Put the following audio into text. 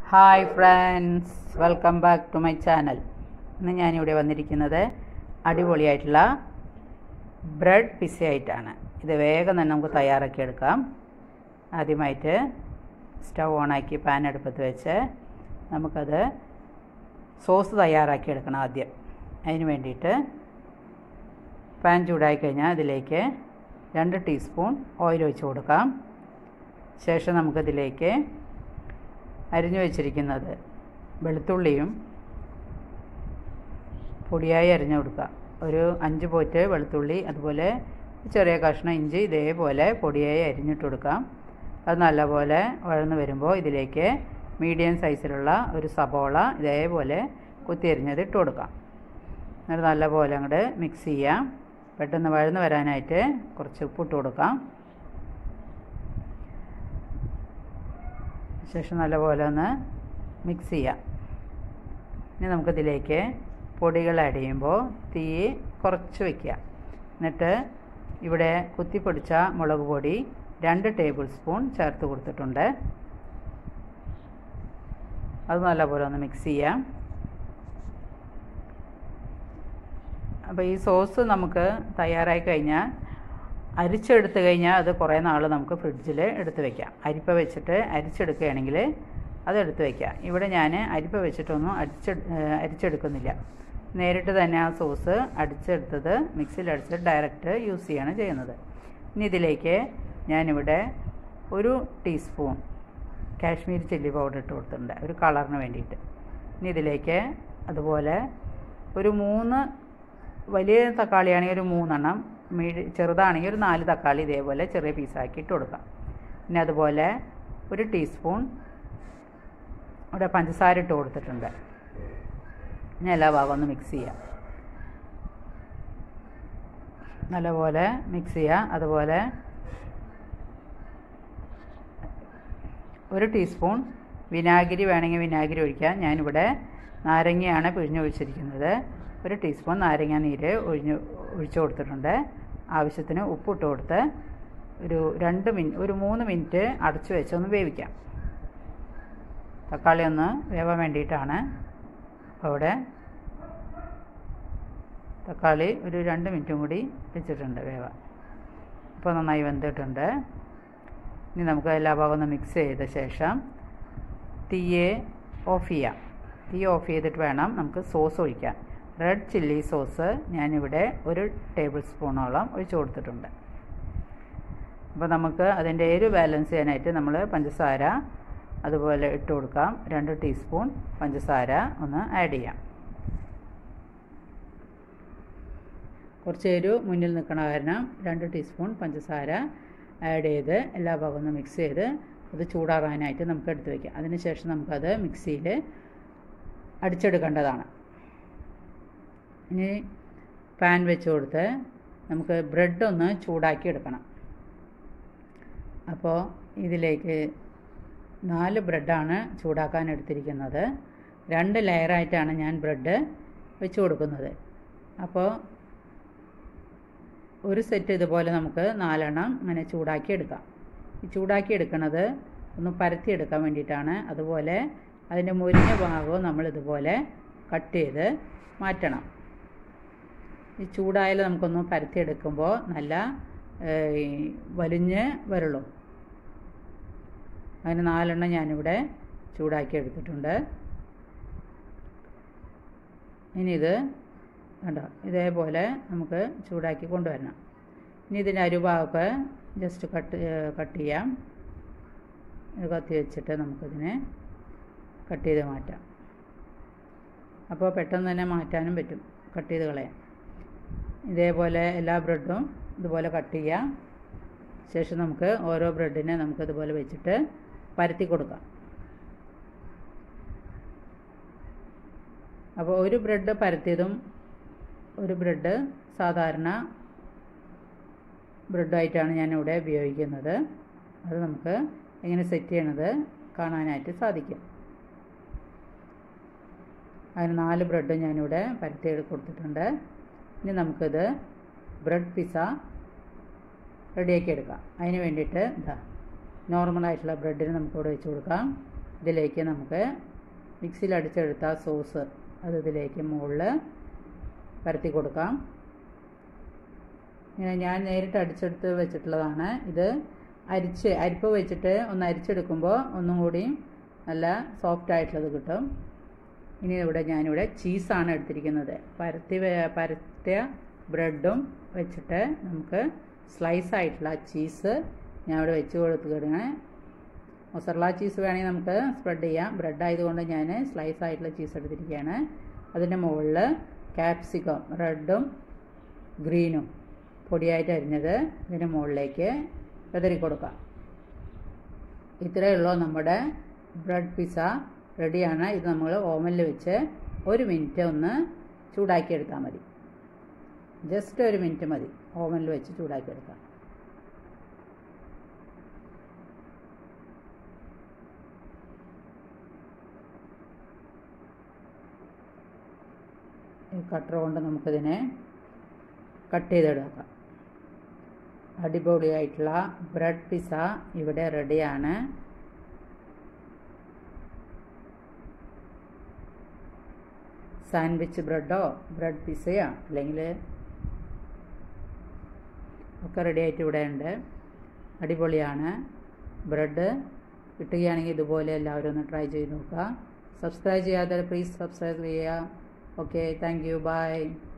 hi friends welcome back to my channel ഇന്ന് ഞാനിവിടെ വന്നിരിക്കുന്നത് അടിപൊളിയായിട്ടുള്ള ബ്രെഡ് പിസ്സ ആയിട്ടാണ് ഇത് വേഗം തന്നെ നമുക്ക് തയ്യാറാക്കി എടുക്കാം ആദ്യമായിട്ട് സ്റ്റൗ ഓണാക്കി പാൻ അടുപ്പത്ത് വെച്ച് നമുക്കത് സോസ് തയ്യാറാക്കി എടുക്കണം ആദ്യം അതിന് വേണ്ടിയിട്ട് പാൻ ചൂടായി കഴിഞ്ഞാൽ അതിലേക്ക് രണ്ട് ടീസ്പൂൺ ഓയിൽ ഒഴിച്ച് കൊടുക്കാം ശേഷം നമുക്കതിലേക്ക് അരിഞ്ഞു വെച്ചിരിക്കുന്നത് വെളുത്തുള്ളിയും പൊടിയായി അരിഞ്ഞു കൊടുക്കുക ഒരു അഞ്ച് പോറ്റ് വെളുത്തുള്ളി അതുപോലെ ചെറിയ കഷ്ണം ഇഞ്ചി ഇതേപോലെ പൊടിയായി അരിഞ്ഞിട്ട് കൊടുക്കാം അത് നല്ലപോലെ വഴന്ന് വരുമ്പോൾ ഇതിലേക്ക് മീഡിയം സൈസിലുള്ള ഒരു സബോള ഇതേപോലെ കുത്തി അരിഞ്ഞത് ഇട്ട് കൊടുക്കാം എന്നിട്ട് നല്ലപോലെ അങ്ങോട്ട് മിക്സ് ചെയ്യാം പെട്ടെന്ന് വഴന്ന് വരാനായിട്ട് കുറച്ച് ഉപ്പിട്ട് കൊടുക്കാം ശേഷം നല്ലപോലെ ഒന്ന് മിക്സ് ചെയ്യാം ഇനി നമുക്കിതിലേക്ക് പൊടികൾ ആഡ് ചെയ്യുമ്പോൾ തീ കുറച്ച് വയ്ക്കുക എന്നിട്ട് ഇവിടെ കുത്തിപ്പൊടിച്ച മുളക് പൊടി രണ്ട് ടേബിൾ സ്പൂൺ ചേർത്ത് കൊടുത്തിട്ടുണ്ട് അത് നല്ലപോലെ ഒന്ന് മിക്സ് ചെയ്യാം അപ്പോൾ ഈ സോസ് നമുക്ക് തയ്യാറായി കഴിഞ്ഞാൽ അരിച്ചെടുത്ത് കഴിഞ്ഞാൽ അത് കുറേ നാൾ നമുക്ക് ഫ്രിഡ്ജിൽ എടുത്ത് വെക്കാം അരിപ്പ വെച്ചിട്ട് അരിച്ചെടുക്കുകയാണെങ്കിൽ അത് എടുത്ത് വെക്കാം ഇവിടെ ഞാൻ അരിപ്പ വെച്ചിട്ടൊന്നും അടിച്ച് അരിച്ചെടുക്കുന്നില്ല നേരിട്ട് തന്നെ ആ സോസ് അടിച്ചെടുത്തത് മിക്സിയിൽ അടിച്ചിട്ട് ഡയറക്റ്റ് യൂസ് ചെയ്യാണ് ചെയ്യുന്നത് ഇനി ഇതിലേക്ക് ഞാനിവിടെ ഒരു ടീസ്പൂൺ കാശ്മീരി ചില്ലി പൗഡർ ഇട്ട് കൊടുത്തിട്ടുണ്ട് ഒരു കളറിന് വേണ്ടിയിട്ട് ഇനി ഇതിലേക്ക് അതുപോലെ ഒരു മൂന്ന് വലിയ തക്കാളിയാണെങ്കിൽ ഒരു മൂന്നെണ്ണം മീഡി ചെറുതാണെങ്കിൽ ഒരു നാല് തക്കാളി ഇതേപോലെ ചെറിയ പീസാക്കി ഇട്ട് കൊടുക്കാം പിന്നെ അതുപോലെ ഒരു ടീസ്പൂൺ ഇവിടെ പഞ്ചസാര ഇട്ട് കൊടുത്തിട്ടുണ്ട് ഇനി എല്ലാ ഭാഗം ഒന്ന് മിക്സ് ചെയ്യാം നല്ലപോലെ മിക്സ് ചെയ്യുക അതുപോലെ ഒരു ടീസ്പൂൺ വിനാഗിരി വേണമെങ്കിൽ വിനാഗിരി ഒഴിക്കാം ഞാനിവിടെ നാരങ്ങയാണ് പിഴിഞ്ഞൊഴിച്ചിരിക്കുന്നത് ഒരു ടീസ്പൂൺ നാരങ്ങ നീര് ഒഴിഞ്ഞ് ഒഴിച്ചു കൊടുത്തിട്ടുണ്ട് ആവശ്യത്തിന് ഉപ്പിട്ട് കൊടുത്ത് ഒരു രണ്ട് മിനിറ്റ് ഒരു മൂന്ന് മിനിറ്റ് അടച്ചു വെച്ച് ഒന്ന് വേവിക്കാം തക്കാളി ഒന്ന് വേവാൻ വേണ്ടിയിട്ടാണ് അപ്പോൾ അവിടെ തക്കാളി ഒരു രണ്ട് മിനിറ്റും കൂടി വെച്ചിട്ടുണ്ട് വേവാൻ ഇപ്പോൾ നന്നായി വെന്തിട്ടുണ്ട് ഇനി നമുക്ക് എല്ലാ ഭാഗവും ഒന്ന് മിക്സ് ചെയ്ത ശേഷം തീയെ ഓഫ് ചെയ്യാം തീ ഓഫ് ചെയ്തിട്ട് വേണം നമുക്ക് സോസ് ഒഴിക്കാൻ റെഡ് ചില്ലി സോസ് ഞാനിവിടെ ഒരു ടേബിൾ സ്പൂണോളം ഒഴിച്ചു കൊടുത്തിട്ടുണ്ട് അപ്പോൾ നമുക്ക് അതിൻ്റെ എരു ബാലൻസ് ചെയ്യാനായിട്ട് നമ്മൾ പഞ്ചസാര അതുപോലെ ഇട്ട് കൊടുക്കാം രണ്ട് ടീസ്പൂൺ പഞ്ചസാര ഒന്ന് ആഡ് ചെയ്യാം കുറച്ച് എരു മുന്നിൽ നിൽക്കണ കാരണം രണ്ട് ടീസ്പൂൺ പഞ്ചസാര ആഡ് ചെയ്ത് എല്ലാ ഭാഗവും ഒന്ന് മിക്സ് ചെയ്ത് അത് ചൂടാകാനായിട്ട് നമുക്ക് എടുത്ത് വയ്ക്കാം അതിനുശേഷം നമുക്കത് മിക്സിയിൽ അടിച്ചെടുക്കേണ്ടതാണ് ഇനി പാൻ വെച്ച് കൊടുത്ത് നമുക്ക് ബ്രെഡ് ഒന്ന് ചൂടാക്കി എടുക്കണം അപ്പോൾ ഇതിലേക്ക് നാല് ബ്രെഡാണ് ചൂടാക്കാൻ എടുത്തിരിക്കുന്നത് രണ്ട് ലെയറായിട്ടാണ് ഞാൻ ബ്രെഡ് വെച്ച് കൊടുക്കുന്നത് അപ്പോൾ ഒരു സെറ്റ് ഇതുപോലെ നമുക്ക് നാലെണ്ണം അങ്ങനെ ചൂടാക്കി എടുക്കാം ഈ ചൂടാക്കി എടുക്കുന്നത് ഒന്ന് പരത്തി എടുക്കാൻ വേണ്ടിയിട്ടാണ് അതുപോലെ അതിൻ്റെ മുരിഞ്ഞ ഭാഗവും നമ്മൾ ഇതുപോലെ കട്ട് ചെയ്ത് മാറ്റണം ഈ ചൂടായാൽ നമുക്കൊന്ന് പരത്തിയെടുക്കുമ്പോൾ നല്ല വലിഞ്ഞ് വരുള്ളൂ അതിന് നാലെണ്ണം ഞാനിവിടെ ചൂടാക്കി എടുത്തിട്ടുണ്ട് ഇനി ഇത് കണ്ടോ ഇതേപോലെ നമുക്ക് ചൂടാക്കി കൊണ്ടുവരണം ഇനി ഇതിൻ്റെ അരുഭാഗമൊക്കെ ജസ്റ്റ് കട്ട് കട്ട് ചെയ്യാം ഇത് കത്തി വെച്ചിട്ട് നമുക്കിതിനെ കട്ട് ചെയ്ത് മാറ്റാം അപ്പോൾ പെട്ടെന്ന് തന്നെ മാറ്റാനും പറ്റും കട്ട് ചെയ്ത് കളയാം ഇതേപോലെ എല്ലാ ബ്രെഡും ഇതുപോലെ കട്ട് ചെയ്യാം ശേഷം നമുക്ക് ഓരോ ബ്രെഡിനെ നമുക്ക് ഇതുപോലെ വെച്ചിട്ട് പരത്തി കൊടുക്കാം അപ്പോൾ ഒരു ബ്രെഡ് പരത്തിയതും ഒരു ബ്രെഡ് സാധാരണ ബ്രെഡായിട്ടാണ് ഞാനിവിടെ ഉപയോഗിക്കുന്നത് അത് നമുക്ക് എങ്ങനെ സെറ്റ് ചെയ്യണത് കാണാനായിട്ട് സാധിക്കും അതിന് നാല് ബ്രെഡ് ഞാനിവിടെ പരത്തി കൊടുത്തിട്ടുണ്ട് ഇനി നമുക്കിത് ബ്രെഡ് പിസ്സ റെഡിയാക്കി എടുക്കാം അതിന് വേണ്ടിയിട്ട് ഇതാ നോർമലായിട്ടുള്ള ബ്രെഡിന് നമുക്കിവിടെ വെച്ച് കൊടുക്കാം ഇതിലേക്ക് നമുക്ക് മിക്സിയിൽ അടിച്ചെടുത്ത സോസ് അത് ഇതിലേക്ക് മുകളിൽ പരത്തി കൊടുക്കാം ഇങ്ങനെ ഞാൻ നേരിട്ട് അടിച്ചെടുത്ത് വെച്ചിട്ടുള്ളതാണ് ഇത് അരിച്ച് അരിപ്പ് വെച്ചിട്ട് ഒന്ന് അരിച്ചെടുക്കുമ്പോൾ ഒന്നും കൂടി നല്ല സോഫ്റ്റ് ആയിട്ടുള്ളത് കിട്ടും ഇനി ഇവിടെ ഞാനിവിടെ ചീസാണ് എടുത്തിരിക്കുന്നത് പരത്തി വെ- പരത്തിയ ബ്രെഡും വെച്ചിട്ട് നമുക്ക് സ്ലൈസ് ആയിട്ടുള്ള ചീസ് ഞാൻ ഇവിടെ വെച്ച് കൊടുക്കുകയാണ് മൊസറല ചീസ് വേണമെങ്കിൽ നമുക്ക് സ്പ്രെഡ് ചെയ്യാം ബ്രെഡ് ആയതുകൊണ്ട് ഞാൻ സ്ലൈസ് ആയിട്ടുള്ള ചീസ് എടുത്തിരിക്കുകയാണ് അതിൻ്റെ മുകളിൽ ക്യാപ്സിക്കം റെഡും ഗ്രീനും പൊടിയായിട്ട് അരിഞ്ഞത് ഇതിന് മുകളിലേക്ക് വിതറി കൊടുക്കാം ഇത്രയേ ഉള്ളൂ നമ്മുടെ ബ്രെഡ് പിസ്സ റെഡിയാണ് ഇത് നമ്മൾ ഓവനിൽ വെച്ച് ഒരു മിനിറ്റ് ഒന്ന് ചൂടാക്കി എടുത്താൽ മതി ജസ്റ്റ് ഒരു മിനിറ്റ് മതി ഓവനിൽ വെച്ച് ചൂടാക്കി എടുക്കാം ഈ കട്ടർ കൊണ്ട് നമുക്കിതിനെ കട്ട് ചെയ്തെടുക്കാം അടിപൊളിയായിട്ടുള്ള ബ്രെഡ് പിസ്സ ഇവിടെ റെഡിയാണ് സാൻഡ്വിച്ച് ബ്രെഡോ ബ്രെഡ് പിസ്സയോ അല്ലെങ്കിൽ ഒക്കെ റെഡി ആയിട്ട് ഇവിടെ ഉണ്ട് അടിപൊളിയാണ് ബ്രെഡ് കിട്ടുകയാണെങ്കിൽ ഇതുപോലെ എല്ലാവരും ഒന്ന് ട്രൈ ചെയ്ത് നോക്കുക സബ്സ്ക്രൈബ് ചെയ്യാതെ പ്ലീസ് സബ്സ്ക്രൈബ് ചെയ്യുക ഓക്കെ താങ്ക് യു ബൈ